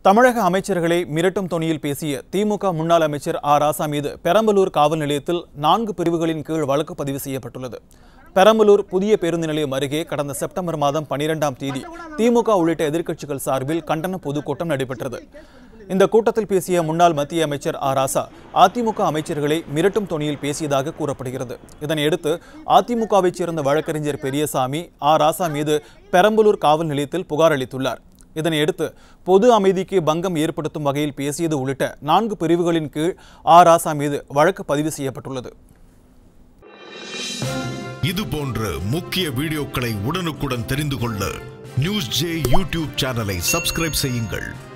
தமிழக அமைச்சர்களை மிரட்டும் தொனியில் பேசிய திமுக முன்னாள் அமைச்சர் ஆ ராசா மீது பெரம்பலூர் காவல் நிலையத்தில் நான்கு பிரிவுகளின் கீழ் வழக்கு பதிவு செய்யப்பட்டுள்ளது பெரம்பலூர் புதிய பேருந்து நிலையம் அருகே கடந்த செப்டம்பர் மாதம் பனிரெண்டாம் தேதி திமுக உள்ளிட்ட எதிர்க்கட்சிகள் சார்பில் கண்டன பொதுக்கூட்டம் நடைபெற்றது இந்த கூட்டத்தில் பேசிய முன்னாள் மத்திய அமைச்சர் ஆ ராசா அதிமுக அமைச்சர்களை மிரட்டும் தொனியில் பேசியதாக கூறப்படுகிறது இதனையடுத்து அதிமுகவைச் சேர்ந்த வழக்கறிஞர் பெரியசாமி ஆ ராசா மீது பெரம்பலூர் காவல் நிலையத்தில் புகார் அளித்துள்ளார் இதனையடுத்து பொது அமைதிக்கு பங்கம் ஏற்படுத்தும் வகையில் பேசியது உள்ளிட்ட நான்கு பிரிவுகளின் கீழ் ஆ ராசா மீது வழக்கு பதிவு செய்யப்பட்டுள்ளது இது போன்ற முக்கிய வீடியோக்களை உடனுக்குடன் தெரிந்து கொள்ள நியூஸ் ஜே யூடியூப் சேனலை சப்ஸ்கிரைப் செய்யுங்கள்